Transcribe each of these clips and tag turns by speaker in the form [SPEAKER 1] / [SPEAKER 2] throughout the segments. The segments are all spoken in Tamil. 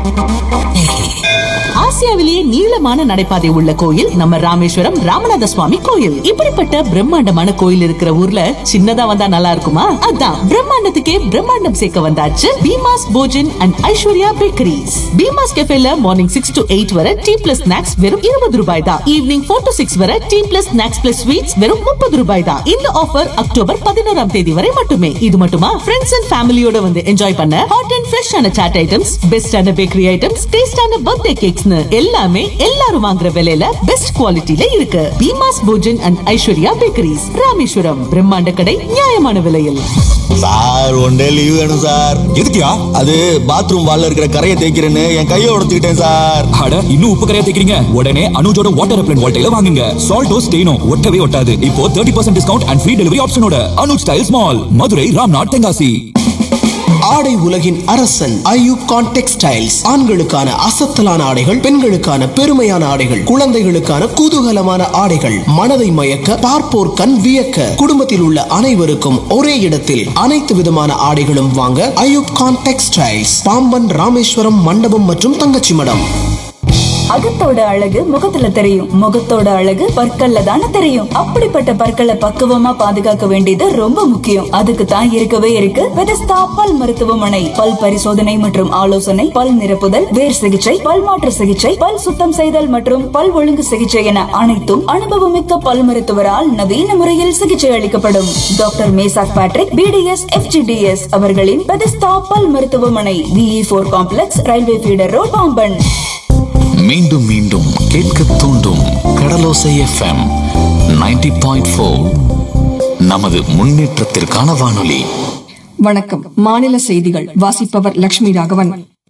[SPEAKER 1] ஆசியாவிலேயே நீளமான நடைபாதை உள்ள கோயில் நம்ம ராமேஸ்வரம் ராமநாத சுவாமி கோயில் இப்படிப்பட்ட பிரம்மாண்டமான கோயில் இருக்கிற ஊர்ல சின்னதா வந்தா நல்லா இருக்குமா அதான் பிரம்மாண்டத்துக்கே பிரம்மாண்டம் சேர்க்க வந்தாச்சு பீமாஸ் போஜன் அண்ட் ஐஸ்வர்யா பேக்கரிஸ் பீமாஸ் கெஃபேல மார்னிங் சிக்ஸ் டு எயிட் வரை டீ பிளஸ் ஸ்நாக்ஸ் வெறும் இருபது ரூபாய் தான் ஈவினிங் ஃபோர் டு சிக்ஸ் வரை tea plus snacks plus sweets வெறும் முப்பது ரூபாய் தான் இந்த ஆஃபர் அக்டோபர் பதினோராம் தேதி வரை மட்டுமே இது மட்டுமா ஃப்ரெண்ட்ஸ் அண்ட் ஃபேமிலியோட வந்து என்ஜாய் பண்ண ஹாட் அண்ட் ஃப்ரெஷ்ஷான சாட் ஐட்டம்ஸ் பெஸ்டான பேக்கரி ஐட்டம்ஸ் டேஸ்டான பர்த்டே கேக்ஸ்னு எல்லாமே எல்லாரும் வாங்குற விலையில பெஸ்ட் குவாலிட்டில இருக்கு பீமாஸ் போஜன் அண்ட் ஐஸ்வர்யா பேக்கரிஸ் ராமேஸ்வரம் பிரம்மாண்ட கடை நியாயமான விலையில்
[SPEAKER 2] சார் ஒன் டே லீவ் வேணும் சார்
[SPEAKER 3] எதுக்குயா
[SPEAKER 2] அது பாத்ரூம் வால்ல இருக்கிற கரையை தேய்க்கிறேன்னு என் கையை உடைச்சுக்கிட்டேன் சார்
[SPEAKER 3] அட இன்னும் உப்பு கரையா தேக்கிறீங்க உடனே அனுஜோட வாட்டர் ரெப்லன் வால்டைல வாங்குங்க சால்டோ ஸ்டெயினோ ஒட்டவே ஒட்டாது இப்போ thirty percent discount and free delivery ஆப்ஷனோட அனுஜ் ஸ்டைல்ஸ் மால் மதுரை ராம்நாத் தென்காசி
[SPEAKER 4] ஆடை உலகின் அரசன் ஐயூப் கான் டெக்ஸ்டைல்ஸ் ஆண்களுக்கான அசத்தலான ஆடைகள் பெண்களுக்கான பெருமையான ஆடைகள் குழந்தைகளுக்கான குதூகலமான ஆடைகள் மனதை மயக்க பார்ப்போர் கண் வியக்க குடும்பத்தில் உள்ள அனைவருக்கும் ஒரே இடத்தில் அனைத்து விதமான ஆடைகளும் வாங்க ஐயூப் கான் டெக்ஸ்டைல்ஸ் பாம்பன் ராமேஸ்வரம் மண்டபம் மற்றும் தங்கச்சி மடம்
[SPEAKER 5] அகத்தோட அழகு முகத்துல தெரியும் முகத்தோட அழகு பற்கள்ல தானே தெரியும் அப்படிப்பட்ட பற்களை பக்குவமா பாதுகாக்க வேண்டியது ரொம்ப முக்கியம் அதுக்கு தான் இருக்கவே இருக்கு பெதஸ்தா பல் மருத்துவமனை பல் பரிசோதனை மற்றும் ஆலோசனை பல் நிரப்புதல் வேர் சிகிச்சை பல் மாற்று சிகிச்சை பல் சுத்தம் செய்தல் மற்றும் பல் ஒழுங்கு சிகிச்சை என அனைத்தும் அனுபவமிக்க பல் மருத்துவரால் நவீன முறையில் சிகிச்சை அளிக்கப்படும் doctor Meshach Patrick BDS FGDS அவர்களின் பெதஸ்தா பல் மருத்துவமனை விஇ போர் complex railway feeder road Pamban
[SPEAKER 6] மீண்டும் மீண்டும் கேட்க தூண்டும் கடலோசை எஃப்எம் 90.4 பாயிண்ட் நமது முன்னேற்றத்திற்கான வானொலி
[SPEAKER 7] வணக்கம் மாநில செய்திகள் வாசிப்பவர் லட்சுமி ராகவன்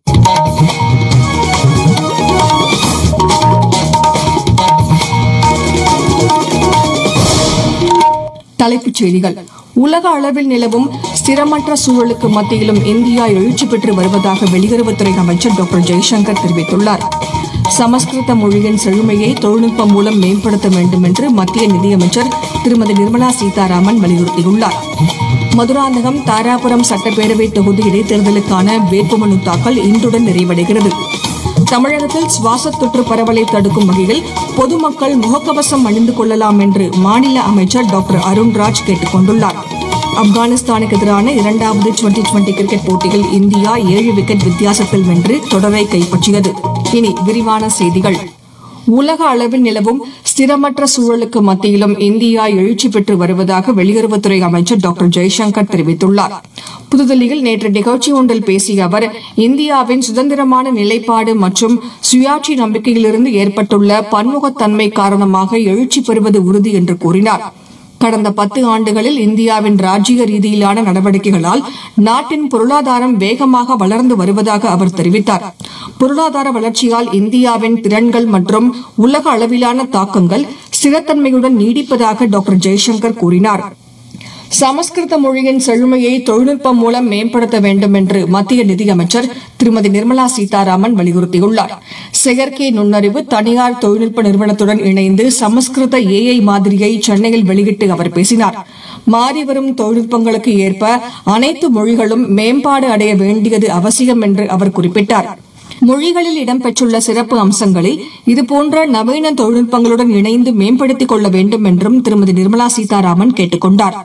[SPEAKER 7] தலைப்புச் செய்திகள் உலக அளவில் நிலவும் ஸ்திரமற்ற சூழலுக்கு மத்தியிலும் இந்தியா எழுச்சி பெற்று வருவதாக வெளியுறவுத்துறை அமைச்சர் டாக்டர் ஜெய்சங்கர் தெரிவித்துள்ளார் சமஸ்கிருத மொழியின் செழுமையை தொழில்நுட்பம் மூலம் மேம்படுத்த வேண்டும் என்று மத்திய நிதியமைச்சர் திருமதி நிர்மலா சீதாராமன் வலியுறுத்தியுள்ளார் மதுராந்தகம் தாராபுரம் சட்டப்பேரவை தொகுதி இடைத்தேர்தலுக்கான வேட்புமனு தாக்கல் இன்றுடன் நிறைவடைகிறது தமிழகத்தில் சுவாச தொற்று பரவலை தடுக்கும் வகையில் பொதுமக்கள் முகக்கவசம் அணிந்து கொள்ளலாம் என்று மாநில அமைச்சர் டாக்டர் அருண்ராஜ் கேட்டுக் கொண்டுள்ளார் ஆப்கானிஸ்தானுக்கு எதிரான இரண்டாவது டுவெண்டி டுவெண்டி கிரிக்கெட் போட்டியில் இந்தியா ஏழு விக்கெட் வித்தியாசத்தில் வென்று தொடரை கைப்பற்றியது இனி விரிவான செய்திகள் உலக அளவில் நிலவும் ஸ்திரமற்ற சூழலுக்கு மத்தியிலும் இந்தியா எழுச்சி பெற்று வருவதாக வெளியுறவுத்துறை அமைச்சர் டாக்டர் ஜெய்சங்கர் தெரிவித்துள்ளார் புதுதில்லியில் நேற்று நிகழ்ச்சி ஒன்றில் பேசிய அவர் இந்தியாவின் சுதந்திரமான நிலைப்பாடு மற்றும் சுயாட்சி நம்பிக்கையிலிருந்து ஏற்பட்டுள்ள பன்முகத்தன்மை காரணமாக எழுச்சி பெறுவது உறுதி என்று கூறினார் கடந்த பத்து ஆண்டுகளில் இந்தியாவின் ராஜ்ஜிய ரீதியிலான நடவடிக்கைகளால் நாட்டின் பொருளாதாரம் வேகமாக வளர்ந்து வருவதாக அவர் தெரிவித்தார் பொருளாதார வளர்ச்சியால் இந்தியாவின் திறன்கள் மற்றும் உலக அளவிலான தாக்கங்கள் ஸ்திரத்தன்மையுடன் நீடிப்பதாக டாக்டர் ஜெய்சங்கர் கூறினார் சமஸ்கிருத மொழியின் செழுமையை தொழில்நுட்பம் மூலம் மேம்படுத்த வேண்டும் என்று மத்திய நிதியமைச்சர் திருமதி நிர்மலா சீதாராமன் வலியுறுத்தியுள்ளார் செயற்கை நுண்ணறிவு தனியார் தொழில்நுட்ப நிறுவனத்துடன் இணைந்து சமஸ்கிருத ஏஐ மாதிரியை சென்னையில் வெளியிட்டு அவர் பேசினார் மாறிவரும் தொழில்நுட்பங்களுக்கு ஏற்ப அனைத்து மொழிகளும் மேம்பாடு அடைய வேண்டியது அவசியம் என்று அவர் குறிப்பிட்டார் மொழிகளில் இடம்பெற்றுள்ள சிறப்பு அம்சங்களை இதுபோன்ற நவீன தொழில்நுட்பங்களுடன் இணைந்து மேம்படுத்திக் கொள்ள வேண்டும் என்றும் திருமதி நிர்மலா சீதாராமன் கேட்டுக் கொண்டார்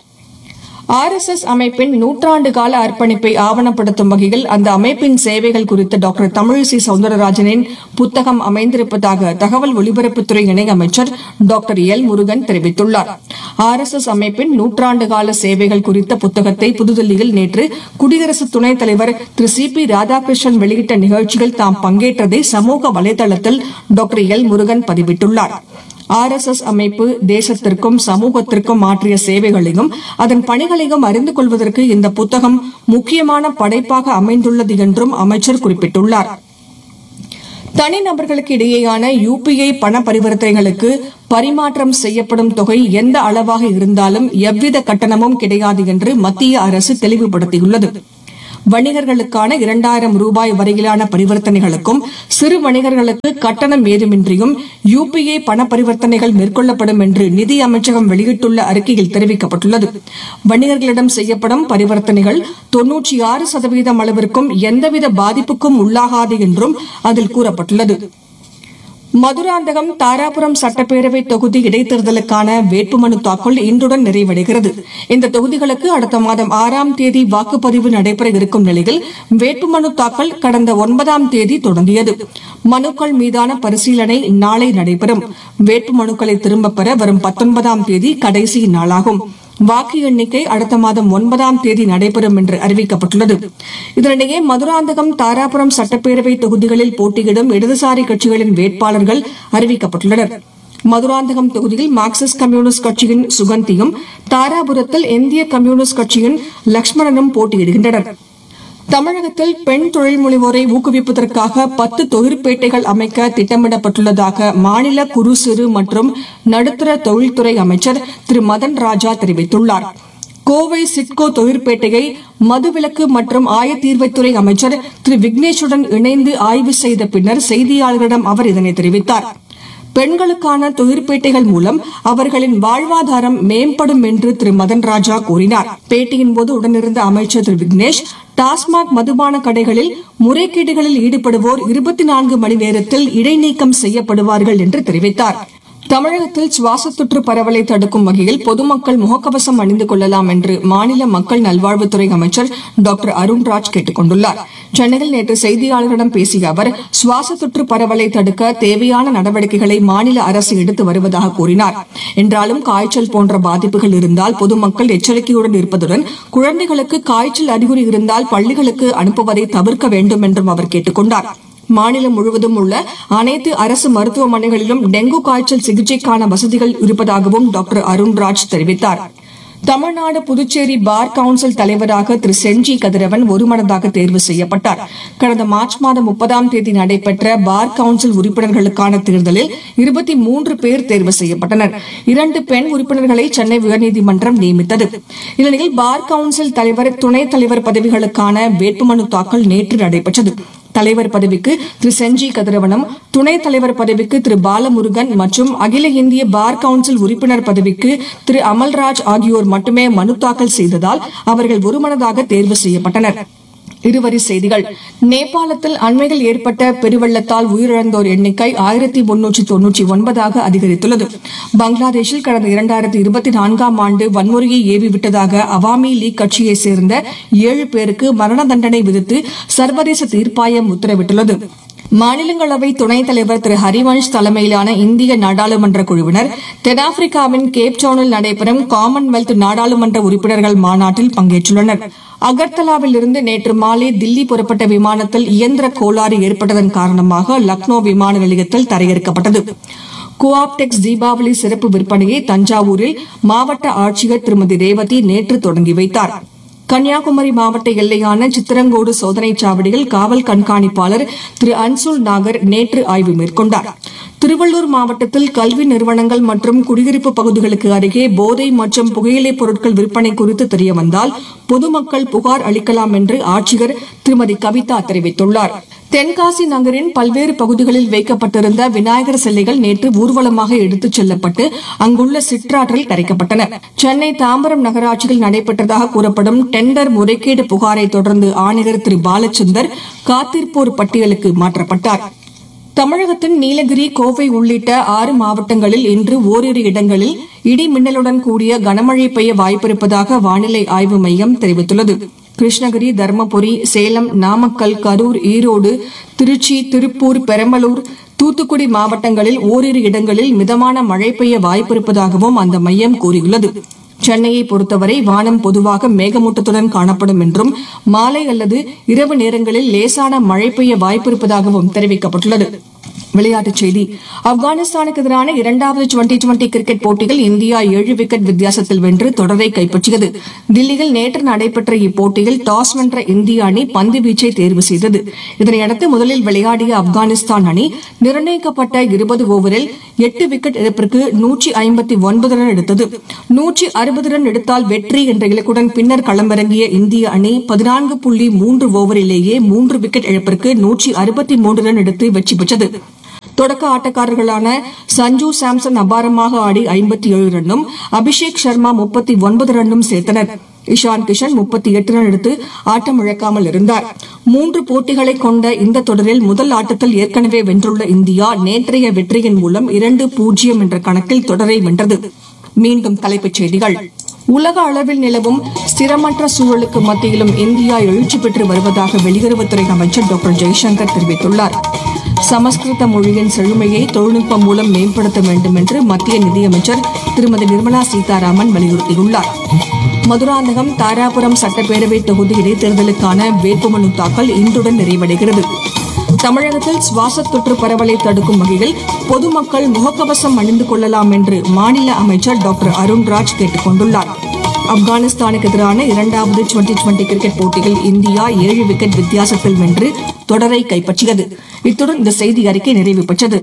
[SPEAKER 7] ஆர் எஸ் எஸ் அமைப்பின் நூற்றாண்டு கால அர்ப்பணிப்பை ஆவணப்படுத்தும் வகையில் அந்த அமைப்பின் சேவைகள் குறித்து டாக்டர் தமிழிசை சவுந்தரராஜனின் புத்தகம் அமைந்திருப்பதாக தகவல் ஒலிபரப்புத்துறை இணையமைச்சர் டாக்டர் எல் முருகன் தெரிவித்துள்ளார் ஆர் எஸ் எஸ் அமைப்பின் நூற்றாண்டு கால சேவைகள் குறித்த புத்தகத்தை புதுதில்லியில் நேற்று குடியரசு துணைத் தலைவர் திரு சி பி ராதாகிருஷ்ணன் வெளியிட்ட நிகழ்ச்சியில் தாம் பங்கேற்றதை சமூக வலைதளத்தில் டாக்டர் எல் முருகன் பதிவிட்டுள்ளார் ஆர் எஸ் எஸ் அமைப்பு தேசத்திற்கும் சமூகத்திற்கும் ஆற்றிய சேவைகளையும் அதன் பணிகளையும் அறிந்து கொள்வதற்கு இந்த புத்தகம் முக்கியமான படைப்பாக அமைந்துள்ளது என்றும் அமைச்சர் குறிப்பிட்டுள்ளார் தனிநபர்களுக்கு இடையேயான யுபிஐ பண பரிவர்த்தனைகளுக்கு பரிமாற்றம் செய்யப்படும் தொகை எந்த அளவாக இருந்தாலும் எவ்வித கட்டணமும் கிடையாது என்று மத்திய அரசு தெளிவுபடுத்தியுள்ளது வணிகர்களுக்கான இரண்டாயிரம் ரூபாய் வரையிலான பரிவர்த்தனைகளுக்கும் சிறு வணிகர்களுக்கு கட்டணம் ஏதுமின்றியும் யுபிஐ பண பரிவர்த்தனைகள் மேற்கொள்ளப்படும் என்று நிதி அமைச்சகம் வெளியிட்டுள்ள அறிக்கையில் தெரிவிக்கப்பட்டுள்ளது வணிகர்களிடம் செய்யப்படும் பரிவர்த்தனைகள் தொன்னூற்றி ஆறு சதவீதம் அளவிற்கும் எந்தவித பாதிப்புக்கும் உள்ளாகாது என்றும் அதில் கூறப்பட்டுள்ளது மதுராந்தகம் தாராபுரம் சட்டப்பேரவை தொகுதி இடைத்தேர்தலுக்கான வேட்புமனு தாக்கல் இன்றுடன் நிறைவடைகிறது இந்த தொகுதிகளுக்கு அடுத்த மாதம் ஆறாம் தேதி வாக்குப்பதிவு நடைபெற இருக்கும் நிலையில் வேட்புமனு தாக்கல் கடந்த ஒன்பதாம் தேதி தொடங்கியது மனுக்கள் மீதான பரிசீலனை நாளை நடைபெறும் வேட்புமனுக்களை திரும்பப் பெற வரும் பத்தொன்பதாம் தேதி கடைசி நாளாகும் வாக்கு எண்ணிக்கை அடுத்த மாதம் ஒன்பதாம் தேதி நடைபெறும் என்று அறிவிக்கப்பட்டுள்ளது இதனிடையே மதுராந்தகம் தாராபுரம் சட்டப்பேரவை தொகுதிகளில் போட்டியிடும் இடதுசாரி கட்சிகளின் வேட்பாளர்கள் அறிவிக்கப்பட்டுள்ளனர் மதுராந்தகம் தொகுதியில் மார்க்சிஸ்ட் கம்யூனிஸ்ட் கட்சியின் சுகந்தியும் தாராபுரத்தில் இந்திய கம்யூனிஸ்ட் கட்சியின் லட்சுமணனும் போட்டியிடுகின்றனர் தமிழகத்தில் பெண் தொழில் முனைவோரை ஊக்குவிப்பதற்காக பத்து தொழிற்பேட்டைகள் அமைக்க திட்டமிடப்பட்டுள்ளதாக மாநில குறு சிறு மற்றும் நடுத்தர தொழில்துறை அமைச்சர் திரு மதன் ராஜா தெரிவித்துள்ளார் கோவை சிட்கோ தொழிற்பேட்டையை மதுவிலக்கு மற்றும் ஆயத்தீர்வைத்துறை அமைச்சர் திரு விக்னேஷுடன் இணைந்து ஆய்வு செய்த பின்னர் செய்தியாளர்களிடம் அவர் இதனை தெரிவித்தார் பெண்களுக்கான தொழிற்பேட்டைகள் மூலம் அவர்களின் வாழ்வாதாரம் மேம்படும் என்று திரு மதன் ராஜா கூறினார் பேட்டியின் போது உடனிருந்த அமைச்சர் திரு விக்னேஷ் டாஸ்மாக் மதுபான கடைகளில் முறைகேடுகளில் ஈடுபடுவோர் இருபத்தி நான்கு மணி நேரத்தில் இடைநீக்கம் செய்யப்படுவார்கள் என்று தெரிவித்தார் தமிழகத்தில் சுவாச தொற்று பரவலை தடுக்கும் வகையில் பொதுமக்கள் முகக்கவசம் அணிந்து கொள்ளலாம் என்று மாநில மக்கள் நல்வாழ்வுத்துறை அமைச்சர் டாக்டர் அருண்ராஜ் கேட்டுக் கொண்டுள்ளார் சென்னையில் நேற்று செய்தியாளர்களிடம் பேசிய அவர் சுவாச தொற்று பரவலை தடுக்க தேவையான நடவடிக்கைகளை மாநில அரசு எடுத்து வருவதாக கூறினார் என்றாலும் காய்ச்சல் போன்ற பாதிப்புகள் இருந்தால் பொதுமக்கள் எச்சரிக்கையுடன் இருப்பதுடன் குழந்தைகளுக்கு காய்ச்சல் அறிகுறி இருந்தால் பள்ளிகளுக்கு அனுப்புவதை தவிர்க்க வேண்டும் என்றும் அவர் கேட்டுக் கொண்டார் மாநிலம் முழுவதும் உள்ள அனைத்து அரசு மருத்துவமனைகளிலும் டெங்கு காய்ச்சல் சிகிச்சைக்கான வசதிகள் இருப்பதாகவும் டாக்டர் அருண்ராஜ் தெரிவித்தார் தமிழ்நாடு புதுச்சேரி பார் கவுன்சில் தலைவராக திரு செஞ்சி கதிரவன் ஒருமனதாக தேர்வு செய்யப்பட்டார் கடந்த மார்ச் மாதம் முப்பதாம் தேதி நடைபெற்ற பார் கவுன்சில் உறுப்பினர்களுக்கான தேர்தலில் இருபத்தி மூன்று பேர் தேர்வு செய்யப்பட்டனர் இரண்டு பெண் உறுப்பினர்களை சென்னை உயர்நீதிமன்றம் நியமித்தது இந்நிலையில் பார் கவுன்சில் தலைவர் துணைத் தலைவர் பதவிகளுக்கான வேட்புமனு தாக்கல் நேற்று நடைபெற்றது தலைவர் பதவிக்கு திரு செஞ்சி கதிரவனம் துணைத் தலைவர் பதவிக்கு திரு பாலமுருகன் மற்றும் அகில இந்திய பார் கவுன்சில் உறுப்பினர் பதவிக்கு திரு அமல்ராஜ் ஆகியோர் மட்டுமே மனு தாக்கல் செய்ததால் அவர்கள் ஒருமனதாக தேர்வு செய்யப்பட்டனர் இருவரி செய்திகள் நேபாளத்தில் அண்மையில் ஏற்பட்ட பெருவெள்ளத்தால் உயிரிழந்தோர் எண்ணிக்கை ஆயிரத்தி முன்னூற்றி தொன்னூற்றி ஒன்பதாக அதிகரித்துள்ளது பங்களாதேஷில் கடந்த இரண்டாயிரத்தி இருபத்தி நான்காம் ஆண்டு வன்முறையை ஏவிவிட்டதாக அவாமி லீக் கட்சியைச் சேர்ந்த ஏழு பேருக்கு மரண தண்டனை விதித்து சர்வதேச தீர்ப்பாயம் உத்தரவிட்டுள்ளது மாநிலங்களவை துணைத் தலைவர் திரு ஹரிவன்ஷ் தலைமையிலான இந்திய நாடாளுமன்ற குழுவினர் தென்னாப்பிரிக்காவின் கேப்டவுனில் நடைபெறும் காமன்வெல்த் நாடாளுமன்ற உறுப்பினர்கள் மாநாட்டில் பங்கேற்றுள்ளனர் அகர்தலாவில் இருந்து நேற்று மாலை தில்லி புறப்பட்ட விமானத்தில் இயந்திர கோளாறு ஏற்பட்டதன் காரணமாக லக்னோ விமான நிலையத்தில் தரையிறக்கப்பட்டது கோஆப்டெக்ஸ் தீபாவளி சிறப்பு விற்பனையை தஞ்சாவூரில் மாவட்ட ஆட்சியர் திருமதி ரேவதி நேற்று தொடங்கி வைத்தார் கன்னியாகுமரி மாவட்ட எல்லையான சித்திரங்கோடு சோதனைச் சாவடியில் காவல் கண்காணிப்பாளர் திரு அன்சுல் நாகர் நேற்று ஆய்வு மேற்கொண்டார் திருவள்ளூர் மாவட்டத்தில் கல்வி நிறுவனங்கள் மற்றும் குடியிருப்பு பகுதிகளுக்கு அருகே போதை மற்றும் புகையிலைப் பொருட்கள் விற்பனை குறித்து தெரியவந்தால் பொதுமக்கள் புகார் அளிக்கலாம் என்று ஆட்சியர் திருமதி கவிதா தெரிவித்துள்ளார் தென்காசி நகரின் பல்வேறு பகுதிகளில் வைக்கப்பட்டிருந்த விநாயகர் சிலைகள் நேற்று ஊர்வலமாக எடுத்துச் செல்லப்பட்டு அங்குள்ள சிற்றாற்றில் கரைக்கப்பட்டன சென்னை தாம்பரம் நகராட்சியில் நடைபெற்றதாக கூறப்படும் டெண்டர் முறைகேடு புகாரை தொடர்ந்து ஆணையர் திரு பாலச்சந்தர் காத்திருப்போர் பட்டியலுக்கு மாற்றப்பட்டார் தமிழகத்தின் நீலகிரி கோவை உள்ளிட்ட ஆறு மாவட்டங்களில் இன்று ஓரிரு இடங்களில் இடி மின்னலுடன் கூடிய கனமழை பெய்ய வாய்ப்பிருப்பதாக வானிலை ஆய்வு மையம் தெரிவித்துள்ளது கிருஷ்ணகிரி தருமபுரி சேலம் நாமக்கல் கரூர் ஈரோடு திருச்சி திருப்பூர் பெரம்பலூர் தூத்துக்குடி மாவட்டங்களில் ஓரிரு இடங்களில் மிதமான மழை பெய்ய வாய்ப்பிருப்பதாகவும் அந்த மையம் கூறியுள்ளது சென்னையை பொறுத்தவரை வானம் பொதுவாக மேகமூட்டத்துடன் காணப்படும் என்றும் மாலை அல்லது இரவு நேரங்களில் லேசான மழை பெய்ய வாய்ப்பிருப்பதாகவும் தெரிவிக்கப்பட்டுள்ளது விளையாட்டுச் செய்தி ஆப்கானிஸ்தானுக்கு எதிரான இரண்டாவது டுவெண்டி டுவெண்டி கிரிக்கெட் போட்டியில் இந்தியா ஏழு விக்கெட் வித்தியாசத்தில் வென்று தொடரை கைப்பற்றியது தில்லியில் நேற்று நடைபெற்ற இப்போட்டியில் டாஸ் வென்ற இந்திய அணி பந்து வீச்சை தேர்வு செய்தது இதனையடுத்து முதலில் விளையாடிய ஆப்கானிஸ்தான் அணி நிர்ணயிக்கப்பட்ட இருபது ஓவரில் எட்டு விக்கெட் இழப்பிற்கு நூற்றி ஐம்பத்தி ஒன்பது ரன் எடுத்தது நூற்றி அறுபது ரன் எடுத்தால் வெற்றி என்ற இலக்குடன் பின்னர் களமிறங்கிய இந்திய அணி பதினான்கு புள்ளி மூன்று ஓவரிலேயே மூன்று விக்கெட் இழப்பிற்கு நூற்றி அறுபத்தி மூன்று ரன் எடுத்து வெற்றி பெற்றது தொடக்க ஆட்டக்காரர்களான சஞ்சு சாம்சன் அபாரமாக ஆடி ஐம்பத்தி ஏழு ரன்னும் அபிஷேக் சர்மா முப்பத்தி ஒன்பது ரன்னும் சேர்த்தனர் இஷான் கிஷன் முப்பத்தி எட்டு ரன் எடுத்து ஆட்டம் இழக்காமல் இருந்தார் மூன்று போட்டிகளை கொண்ட இந்த தொடரில் முதல் ஆட்டத்தில் ஏற்கனவே வென்றுள்ள இந்தியா நேற்றைய வெற்றியின் மூலம் இரண்டு பூஜ்ஜியம் என்ற கணக்கில் தொடரை வென்றது மீண்டும் தலைப்புச் செய்திகள் உலக அளவில் நிலவும் ஸ்திரமற்ற சூழலுக்கு மத்தியிலும் இந்தியா எழுச்சி பெற்று வருவதாக வெளியுறவுத்துறை அமைச்சர் டாக்டர் ஜெய்சங்கர் தெரிவித்துள்ளார் சமஸ்கிருத மொழியின் செழுமையை தொழில்நுட்பம் மூலம் மேம்படுத்த வேண்டும் என்று மத்திய நிதியமைச்சர் திருமதி நிர்மலா சீதாராமன் வலியுறுத்தியுள்ளார் மதுராந்தகம் தாராபுரம் சட்டப்பேரவை தொகுதி இடைத்தேர்தலுக்கான வேட்புமனு தாக்கல் இன்றுடன் நிறைவடைகிறது தமிழகத்தில் சுவாச தொற்று பரவலை தடுக்கும் வகையில் பொதுமக்கள் முகக்கவசம் அணிந்து கொள்ளலாம் என்று மாநில அமைச்சர் டாக்டர் அருண்ராஜ் கேட்டுக் கொண்டுள்ளார் ஆப்கானிஸ்தானுக்கு எதிரான இரண்டாவது டுவெண்டி டுவெண்டி கிரிக்கெட் போட்டியில் இந்தியா ஏழு விக்கெட் வித்தியாசத்தில் வென்று தொடரை கைப்பற்றியது இத்துடன் இந்த செய்தி அறிக்கை நிறைவு பெற்றது